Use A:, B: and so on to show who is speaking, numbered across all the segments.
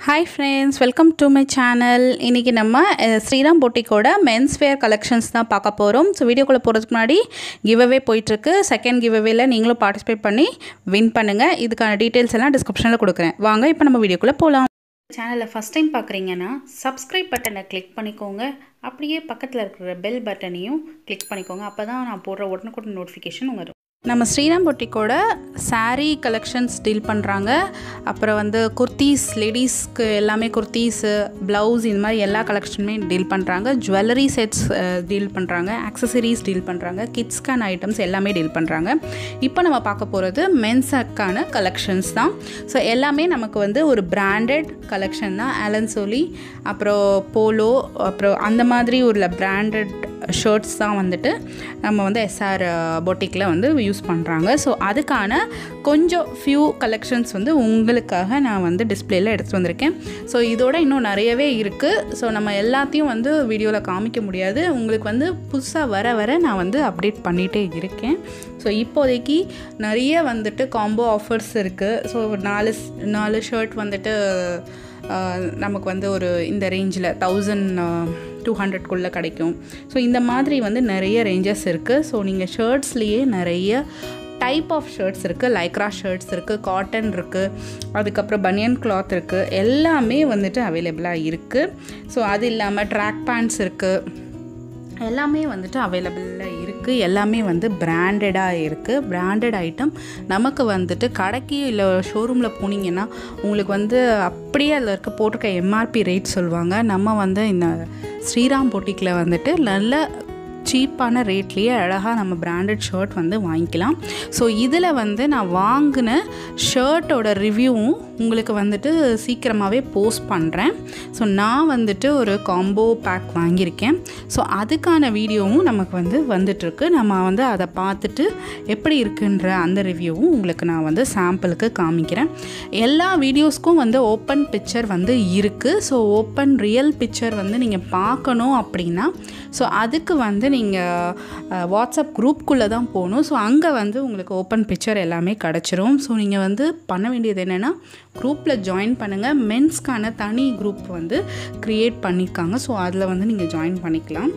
A: hi friends welcome to my channel இன்றைக்கி நம்ம அஹ், ஸ்ரீராம் பொட்டிக்கோட மென்ஸ் வேர் கலெக்ஷன்ஸ் தான் பார்க்க போகிறோம் ஸோ வீடியோக்குள்ளே போகிறதுக்கு முன்னாடி கிவ்அவே போயிட்டுருக்கு செகண்ட் கிவ்அவேல நீங்களும் பார்ட்டிசிபேட் பண்ணி வின் பண்ணுங்கள் இதுக்கான டீட்டெயில்ஸ் எல்லாம் டிஸ்கிரிப்ஷனில் கொடுக்குறேன் வாங்க இப்போ நம்ம வீடியோக்குள்ளே போகலாம் சேனலில் ஃபஸ்ட் டைம் பார்க்குறீங்கன்னா சப்ஸ்கிரைப் பட்டனை கிளிக் பண்ணிக்கோங்க அப்படியே பக்கத்தில் இருக்கிற பெல் பட்டனையும் கிளிக் பண்ணிக்கோங்க அப்போ தான் நான் போடுற உடனுக்குடன் நோட்டிஃபிகேஷன் வரும் நம்ம ஸ்ரீராம் பொட்டிக்கோட saree கலெக்ஷன்ஸ் டீல் பண்ணுறாங்க அப்புறம் வந்து குர்த்தீஸ் லேடிஸ்க்கு எல்லாமே குர்த்தீஸு ப்ளவுஸ் இந்த மாதிரி எல்லா கலெக்ஷனுமே டீல் பண்ணுறாங்க ஜுவல்லரி செட்ஸ் டீல் பண்ணுறாங்க ஆக்சசரிஸ் டீல் பண்ணுறாங்க கிட்ஸ்க்கான ஐட்டம்ஸ் எல்லாமே டீல் பண்ணுறாங்க இப்போ நம்ம பார்க்க போகிறது மென்ஸுக்கான கலெக்ஷன்ஸ் தான் ஸோ எல்லாமே நமக்கு வந்து ஒரு பிராண்டட் கலெக்ஷன் தான் ஆலன் சோலி அப்புறம் போலோ அப்புறம் அந்த மாதிரி உள்ள பிராண்டட் ஷர்ட்ஸ் தான் வந்துட்டு நம்ம வந்து எஸ்ஆர் பொட்டிக்கில் வந்து யூஸ் பண்ணுறாங்க ஸோ அதுக்கான கொஞ்சம் ஃபியூ கலெக்ஷன்ஸ் வந்து உங்களுக்காக நான் வந்து டிஸ்பிளேயில் எடுத்துகிட்டு வந்திருக்கேன் ஸோ இதோட இன்னும் நிறையவே இருக்குது ஸோ நம்ம எல்லாத்தையும் வந்து வீடியோவில் காமிக்க முடியாது உங்களுக்கு வந்து புதுசாக வர வர நான் வந்து அப்டேட் பண்ணிகிட்டே இருக்கேன் ஸோ இப்போதைக்கு நிறைய வந்துட்டு காம்போ ஆஃபர்ஸ் இருக்குது ஸோ நாலு நாலு ஷர்ட் வந்துட்டு ஆஹ், நமக்கு வந்து ஒரு இந்த ரேஞ்சில் தௌசண்ட் டூ ஹண்ட்ரட்குள்ளே கிடைக்கும் ஸோ இந்த மாதிரி வந்து நிறைய ரேஞ்சஸ் இருக்குது ஸோ நீங்கள் ஷர்ட்ஸ்லேயே நிறைய டைப் ஆஃப் ஷர்ட்ஸ் இருக்குது லைக்ரா ஷர்ட்ஸ் இருக்குது காட்டன் இருக்குது அதுக்கப்புறம் பனியன் கிளாத் இருக்குது எல்லாமே வந்துட்டு அவைலபிளாக இருக்குது ஸோ அது இல்லாமல் ட்ராக் பேண்ட்ஸ் இருக்குது எல்லாமே வந்துட்டு அவைலபிளாக இருக்குது எல்லாமே வந்து பிராண்டடாக இருக்குது பிராண்டட் ஐட்டம் நமக்கு வந்துட்டு கடைக்கு இல்லை ஷோரூமில் போனீங்கன்னா உங்களுக்கு வந்து அப்படியே அதில் இருக்க போட்டிருக்க எம்ஆர்பி ரேட் சொல்லுவாங்க நம்ம வந்து இந்த ஸ்ரீராம் பொட்டிக்கில் வந்துட்டு நல்ல சீப்பான ரேட்லேயே அழகாக நம்ம பிராண்டட் ஷர்ட் வந்து வாங்கிக்கலாம் ஸோ இதில் வந்து நான் வாங்கின ஷர்ட்டோட ரிவ்யூவும் உங்களுக்கு வந்துட்டு சீக்கிரமாகவே போஸ்ட் பண்ணுறேன் ஸோ நான் வந்துட்டு ஒரு காம்போ பேக் வாங்கியிருக்கேன் ஸோ அதுக்கான வீடியோவும் நமக்கு வந்து வந்துட்டுருக்கு நம்ம வந்து அதை பார்த்துட்டு எப்படி இருக்குன்ற அந்த ரிவ்யூவும் உங்களுக்கு நான் வந்து சாம்பிளுக்கு காமிக்கிறேன் எல்லா வீடியோஸ்க்கும் வந்து ஓப்பன் பிக்சர் வந்து இருக்குது ஸோ ஓப்பன் ரியல் பிக்சர் வந்து நீங்கள் பார்க்கணும் அப்படின்னா ஸோ அதுக்கு வந்து நீங்கள் வாட்ஸ்அப் குரூப்குள்ளே தான் போகணும் ஸோ அங்கே வந்து உங்களுக்கு ஓப்பன் பிக்சர் எல்லாமே கிடச்சிரும் ஸோ நீங்கள் வந்து பண்ண வேண்டியது என்னென்னா குரூப்பில் ஜாயின் பண்ணுங்கள் மென்ஸ்க்கான தனி குரூப் வந்து க்ரியேட் பண்ணியிருக்காங்க ஸோ அதில் வந்து நீங்கள் ஜாயின் பண்ணிக்கலாம்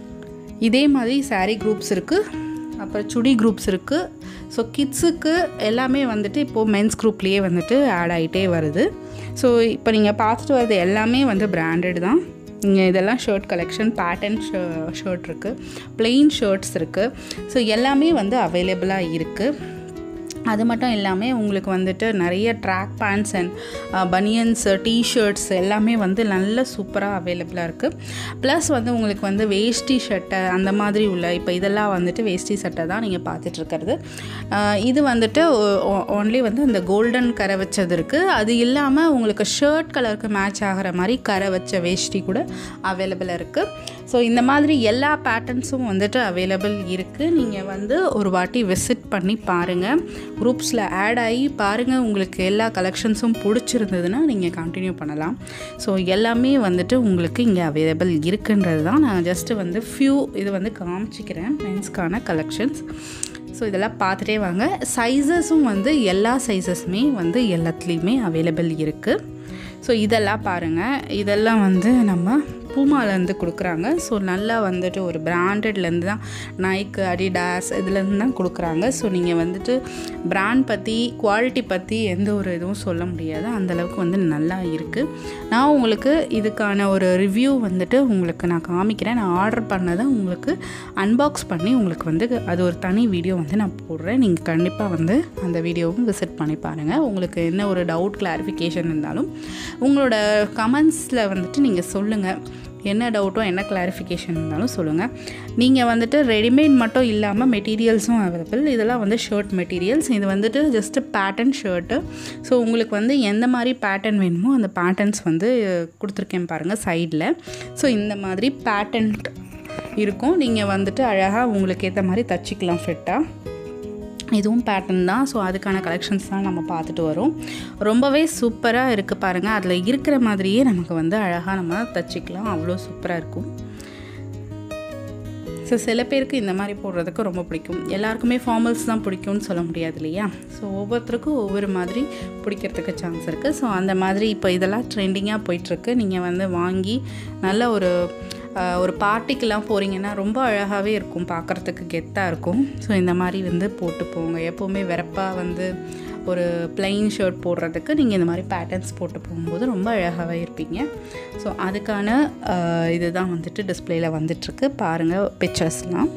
A: இதே மாதிரி saree குரூப்ஸ் இருக்குது அப்புறம் சுடி குரூப்ஸ் இருக்குது ஸோ கிட்ஸுக்கு எல்லாமே வந்துட்டு இப்போது மென்ஸ் குரூப்லேயே வந்துட்டு ஆட் ஆகிட்டே வருது ஸோ இப்போ நீங்கள் பார்த்துட்டு வர்றது எல்லாமே வந்து பிராண்டட் தான் இங்கே இதெல்லாம் ஷர்ட் கலெக்ஷன் பேட்டர்ன் ஷர்ட் இருக்குது plain ஷர்ட்ஸ் இருக்குது ஸோ எல்லாமே வந்து அவைலபிளாக இருக்குது அது மட்டும் இல்லாமல் உங்களுக்கு வந்துட்டு நிறைய track pants and banians T-shirts எல்லாமே வந்து நல்ல சூப்பராக அவைலபிளாக இருக்குது ப்ளஸ் வந்து உங்களுக்கு வந்து வேஷ்டி சட்டை அந்த மாதிரி உள்ள இப்போ இதெல்லாம் வந்துட்டு வேஷ்டி சட்டை தான் நீங்கள் பார்த்துட்ருக்கிறது இது வந்துட்டு ஓன்லி வந்து அந்த கோல்டன் கரை வச்சது இருக்குது அது இல்லாமல் உங்களுக்கு ஷர்ட் கலருக்கு மேட்ச் ஆகிற மாதிரி கரை வச்ச வேஷ்டி கூட அவைலபிளாக இருக்குது ஸோ இந்த மாதிரி எல்லா பேட்டர்ன்ஸும் வந்துட்டு அவைலபிள் இருக்குது நீங்கள் வந்து ஒரு வாட்டி விசிட் பண்ணி பாருங்கள் குரூப்ஸில் ஆட் ஆகி பாருங்கள் உங்களுக்கு எல்லா கலெக்ஷன்ஸும் பிடிச்சிருந்ததுன்னா நீங்கள் கண்டினியூ பண்ணலாம் ஸோ எல்லாமே வந்துட்டு உங்களுக்கு இங்கே அவைலபிள் இருக்குன்றது தான் நான் ஜஸ்ட்டு வந்து ஃபியூ இது வந்து காமிச்சிக்கிறேன் மென்ஸ்க்கான கலெக்ஷன்ஸ் ஸோ இதெல்லாம் பார்த்துட்டே வாங்க சைஸஸும் வந்து எல்லா சைஸஸுமே வந்து எல்லாத்துலேயுமே அவைலபிள் இருக்குது ஸோ இதெல்லாம் பாருங்கள் இதெல்லாம் வந்து நம்ம பூமாலேருந்து கொடுக்குறாங்க ஸோ நல்லா வந்துட்டு ஒரு பிராண்டட்லேருந்து தான் நைக்கு அடிடாஸ் இதுலேருந்து தான் கொடுக்குறாங்க ஸோ நீங்கள் வந்துட்டு பிராண்ட் பற்றி குவாலிட்டி பற்றி எந்த ஒரு இதுவும் சொல்ல முடியாது அந்தளவுக்கு வந்து நல்லா இருக்குது நான் உங்களுக்கு இதுக்கான ஒரு ரிவ்யூ வந்துட்டு உங்களுக்கு நான் காமிக்கிறேன் நான் ஆர்டர் பண்ணதை உங்களுக்கு அன்பாக்ஸ் பண்ணி உங்களுக்கு வந்து அது ஒரு தனி வீடியோ வந்து நான் போடுறேன் நீங்கள் கண்டிப்பாக வந்து அந்த வீடியோவும் விசிட் பண்ணி பாருங்கள் உங்களுக்கு என்ன ஒரு டவுட் கிளாரிஃபிகேஷன் இருந்தாலும் உங்களோட கமெண்ட்ஸில் வந்துட்டு நீங்கள் சொல்லுங்கள் என்ன டவுட்டோ என்ன கிளாரிஃபிகேஷன் இருந்தாலும் சொல்லுங்கள் நீங்கள் வந்துட்டு ரெடிமேட் மட்டும் இல்லாமல் மெட்டீரியல்ஸும் அவைலபிள் இதெல்லாம் வந்து ஷர்ட் மெட்டீரியல்ஸ் இது வந்துட்டு ஜஸ்ட்டு பேட்டர்ன் ஷர்ட்டு ஸோ உங்களுக்கு வந்து எந்த மாதிரி பேட்டர்ன் வேணுமோ அந்த பேட்டர்ன்ஸ் வந்து கொடுத்துருக்கேன் பாருங்கள் சைடில் ஸோ இந்த மாதிரி பேட்டர்ன் இருக்கும் நீங்கள் வந்துட்டு அழகாக உங்களுக்கு ஏற்ற மாதிரி தச்சிக்கலாம் ஃபிட்டாக இதுவும் பேட்டர்ன் தான் ஸோ அதுக்கான கலெக்ஷன்ஸ் தான் நம்ம பார்த்துட்டு வரோம் ரொம்பவே சூப்பராக இருக்குது பாருங்கள் அதில் இருக்கிற மாதிரியே நமக்கு வந்து அழகாக நம்ம தச்சுக்கலாம் அவ்வளோ சூப்பராக இருக்கும் ஸோ சில பேருக்கு இந்த மாதிரி போடுறதுக்கு ரொம்ப பிடிக்கும் எல்லாருக்குமே ஃபார்மல்ஸ் தான் பிடிக்கும்னு சொல்ல முடியாது இல்லையா ஸோ ஒவ்வொருத்தருக்கும் ஒவ்வொரு மாதிரி பிடிக்கிறதுக்கு சான்ஸ் இருக்குது ஸோ அந்த மாதிரி இப்போ இதெல்லாம் ட்ரெண்டிங்காக போயிட்டுருக்கு நீங்கள் வந்து வாங்கி நல்ல ஒரு ஆஹ், ஒரு பார்ட்டிக்கெலாம் போகிறீங்கன்னா ரொம்ப அழகாகவே இருக்கும் பார்க்குறதுக்கு கெத்தாக இருக்கும் ஸோ இந்த மாதிரி வந்து போட்டு போங்க எப்போவுமே வெறப்பாக வந்து ஒரு plain ஷர்ட் போடுறதுக்கு நீங்கள் இந்த மாதிரி பேட்டர்ன்ஸ் போட்டு போகும்போது ரொம்ப அழகாகவே இருப்பீங்க ஸோ அதுக்கான ஆஹ், இதுதான் வந்துட்டு டிஸ்பிளேயில் வந்துட்டுருக்கு பாருங்கள் பிக்சர்ஸ்லாம்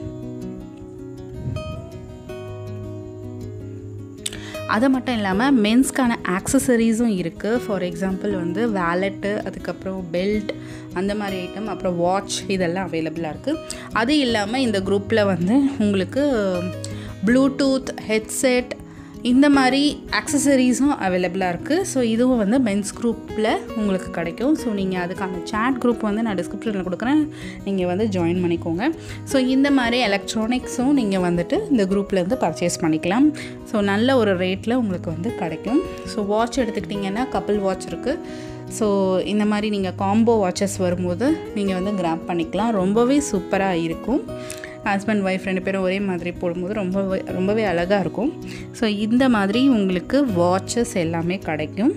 A: அது மட்டும் இல்லாமல் மென்ஸ்க்கான ஆக்சசரிஸும் இருக்குது ஃபார் எக்ஸாம்பிள் வந்து வேலெட்டு அதுக்கப்புறம் பெல்ட் அந்த மாதிரி ஐட்டம் அப்புறம் வாட்ச் இதெல்லாம் அவைலபிளாக இருக்குது அது இல்லாமல் இந்த குரூப்பில் வந்து உங்களுக்கு ப்ளூடூத் ஹெட்செட் இந்த மாதிரி ஆக்சசரிஸும் அவைலபிளாக இருக்குது ஸோ இதுவும் வந்து மென்ஸ் குரூப்பில் உங்களுக்கு கிடைக்கும் ஸோ நீங்கள் அதுக்கான சேட் குரூப் வந்து நான் டிஸ்கிரிப்ஷனில் கொடுக்குறேன் நீங்கள் வந்து ஜாயின் பண்ணிக்கோங்க ஸோ இந்த மாதிரி எலக்ட்ரானிக்ஸும் நீங்கள் வந்துட்டு இந்த குரூப்லேருந்து பர்ச்சேஸ் பண்ணிக்கலாம் ஸோ நல்ல ஒரு ரேட்டில் உங்களுக்கு வந்து கிடைக்கும் ஸோ வாட்ச் எடுத்துக்கிட்டிங்கன்னா கப்பிள் வாட்ச் இருக்குது ஸோ இந்த மாதிரி நீங்கள் காம்போ வாட்சஸ் வரும்போது நீங்கள் வந்து கிராப் பண்ணிக்கலாம் ரொம்பவே சூப்பராக இருக்கும் ஹஸ்பண்ட் ஒய்ஃப் ரெண்டு பேரும் ஒரே மாதிரி போடும்போது ரொம்பவே ரொம்பவே அழகாக இருக்கும் ஸோ இந்த மாதிரி உங்களுக்கு வாட்சஸ் எல்லாமே கிடைக்கும்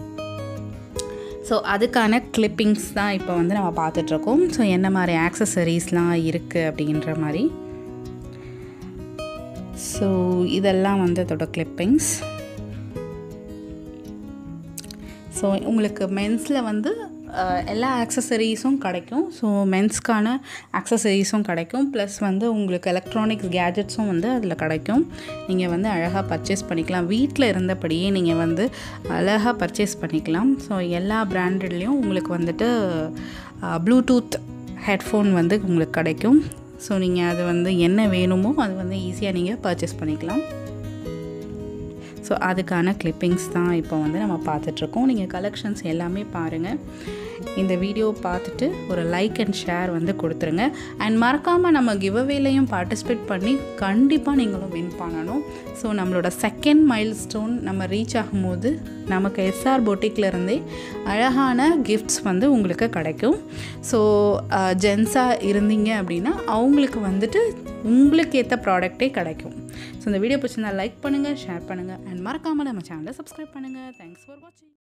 A: ஸோ அதுக்கான கிளிப்பிங்ஸ் தான் இப்போ வந்து நம்ம பார்த்துட்ருக்கோம் ஸோ என்ன மாதிரி ஆக்சசரிஸ்லாம் இருக்குது அப்படின்ற மாதிரி ஸோ இதெல்லாம் வந்து அதோட கிளிப்பிங்ஸ் ஸோ உங்களுக்கு மென்ஸில் வந்து அஹ், எல்லா ஆக்சசரிஸும் கிடைக்கும் ஸோ மென்ஸ்க்கான ஆக்சசரிஸும் கிடைக்கும் ப்ளஸ் வந்து உங்களுக்கு எலக்ட்ரானிக்ஸ் கேஜெட்ஸும் வந்து அதில் கிடைக்கும் நீங்கள் வந்து அழகாக பர்ச்சேஸ் பண்ணிக்கலாம் வீட்டில் இருந்தபடியே நீங்கள் வந்து அழகாக பர்ச்சேஸ் பண்ணிக்கலாம் ஸோ எல்லா பிராண்டட்லேயும் உங்களுக்கு வந்துட்டு ப்ளூடூத் ஹெட்ஃபோன் வந்து உங்களுக்கு கிடைக்கும் ஸோ நீங்கள் அது வந்து என்ன வேணுமோ அது வந்து ஈஸியாக நீங்கள் பர்ச்சேஸ் பண்ணிக்கலாம் ஸோ அதுக்கான கிளிப்பிங்ஸ் தான் இப்போ வந்து நம்ம பார்த்துட்ருக்கோம் நீங்கள் கலெக்ஷன்ஸ் எல்லாமே பாருங்கள் இந்த வீடியோ பார்த்துட்டு ஒரு லைக் அண்ட் ஷேர் வந்து கொடுத்துருங்க அண்ட் மறக்காமல் நம்ம கிவ்அவேலையும் பார்ட்டிசிபேட் பண்ணி கண்டிப்பாக நீங்களும் வின் பண்ணணும் ஸோ நம்மளோட செகண்ட் மைல் ஸ்டோன் நம்ம ரீச் ஆகும்போது நமக்கு எஸ்ஆர் இருந்தே அழகான கிஃப்ட்ஸ் வந்து உங்களுக்கு கிடைக்கும் ஸோ ஜென்ஸாக இருந்தீங்க அப்படின்னா அவங்களுக்கு வந்துட்டு உங்களுக்கு ஏற்ற ப்ராடக்ட்டே கிடைக்கும் ஸோ இந்த வீடியோ பிடிச்சிருந்தா லைக் பண்ணுங்கள் ஷேர் பண்ணுங்கள் அண்ட் மறக்காமல் நம்ம சேனலை சப்ஸ்கிரைப் பண்ணுங்கள் தேங்க்ஸ் ஃபார் வாட்சிங்